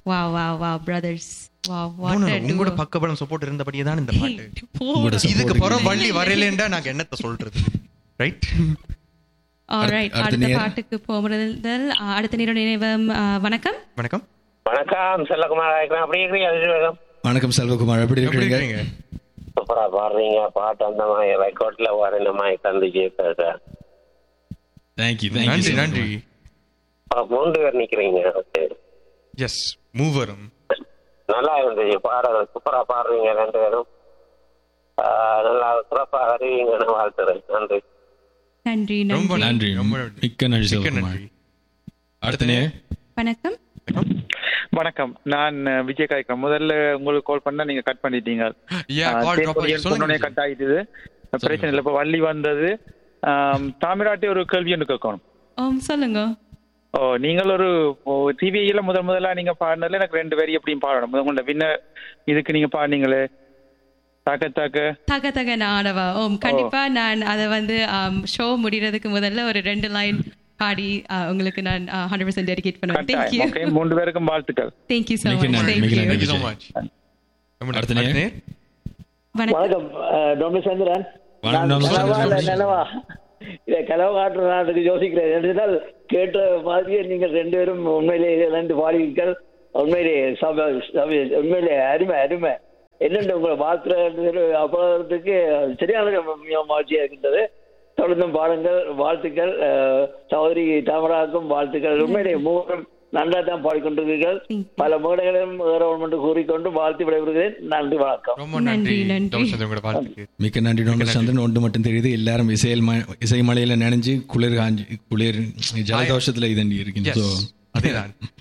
வா வா வா பிரதர்ஸ் வா No, no, வாட் no. உங்களோட பக்கபலம் சப்போர்ட் இருந்தபடியே தான் இந்த பாட்டு உங்களோட இதுக்கு support புறம் வள்ளி வரையிலேண்டா நாங்க என்னத்த சொல்றது ரைட் ஆல்ரைட் அடுத்த அடுத்த நேரம். பாட்டுக்கு போகிறதில் அடுத்த நேரம் நினைவம் ஆ, வணக்கம் வணக்கம் வணக்கம் செல்லகுமார் ஆயிக்கலாம் அப்படி இருக்கிறீங்க அதிர்வேகம் வணக்கம் செல்வகுமார் எப்படி எப்படி இருக்கிறீங்க இருக்கீங்க சூப்பரா பாடுறீங்க பாட்டு அந்த மாதிரி ரெக்கார்ட்ல வர மாதிரி தந்துச்சு சார் தேங்க்யூ நன்றி தேங்க்யூ நன்றி மூன்று பேர் நிக்கிறீங்க எஸ் மூவரும் நல்லா இருந்துச்சு பாடுறது சூப்பரா பாடுறீங்க ரெண்டு பேரும் ஆஹ் நல்லா சிறப்பாக அறிவீங்கன்னு வாழ்த்துறேன் நன்றி நன்றி ரொம்ப நன்றி நன்றி ரொம்ப மிக்க நன்றி மிக்க செல்வகுமார் நன்றி அடுத்த நேரம் வணக்கம் வணக்கம் நான் அஹ், விஜய் காய்க்கிறேன் முதல்ல உங்களுக்கு கால் பண்ணா நீங்க கட் பண்ணிட்டீங்க Yeah, அஹ், call தேன் drop பொரியல் ஆகி- சொல்லுங்க சொன்னோடனே விஜய். கட் ஆயிடுது பிரச்சனை இல்லை இப்ப வள்ளி வந்தது ஆம், தாமிராட்டி ஒரு கேள்வி ஒன்று கேட்கணும் ஓம் சொல்லுங்க ஓ நீங்கள் ஒரு டிவியில முதல் முதலா நீங்க பாடினதுல எனக்கு ரெண்டு வரி எப்படியும் பாடணும் உங்களோட வின்ன இதுக்கு நீங்க பாடினீங்களே தாக்க தாக்க தக தக நாடவா ஓம் கண்டிப்பா நான் அதை வந்து ஷோ முடியறதுக்கு முதல்ல ஒரு ரெண்டு லைன் பாடி ஆ, உங்களுக்கு நான் ஹண்ட்ரட் பர்சன்ட் டெடிகேட் பண்ணுவேன் தேங்க்யூ ஓகே மூன்று பேருக்கும் வாழ்த்துக்கள் தேங்க்யூ ஸோ மிக்க மச் நன்றி, மிக்க thank you Thank you so Vijay. much. ரொம்ப அடுத்த நன்றி. நேரம். வணக்கம் வணக்கம் டொமினி சந்திரன் வணக்கம், நான் டொமினி கனவா சந்திரன். இல்ல நிலவா இத கனவு காட்டுற நாட்டுக்கு யோசிக்கிறேன் என்றால் கேட்ட மாதிரியே நீங்கள் ரெண்டு பேரும் உண்மையிலே ரெண்டு பாடிகள் உண்மையிலே சப சப- உண்மையிலே அருமை அருமை என்னென்ன உங்களை வாழ்த்துற அப்பாறதுக்கு சரியான மகிழ்ச்சியா இருக்கின்றது தொடர்ந்தும் பாடுங்கள் வாழ்த்துக்கள் அஹ், சகோதரி தாமராவுக்கும் வாழ்த்துக்கள் உண்மையிலே மூவரும் நன்றா தான் பாடிக்கொண்டிருக்கிறீர்கள் பல மேடைகளிலும் ஏறவும் என்று கூறிக்கொண்டு வாழ்த்து விடைபெறுகிறேன் நன்றி வணக்கம் ரொம்ப நன்றி நன்றி, நன்றி. தவசந்திரன் உங்களோட வாழ்த்துக்கு மிக்க நன்றி டொனால்ட் சந்திரன் ஒன்று மட்டும் தெரியுது எல்லாரும் இசையில் ம- இசை மலையில நினைஞ்சு குளிர் காஞ்சி குளிர் ஜலதோஷத்துல இதண்டி இருக்கீங்க Yes. ஸோ அதேதான்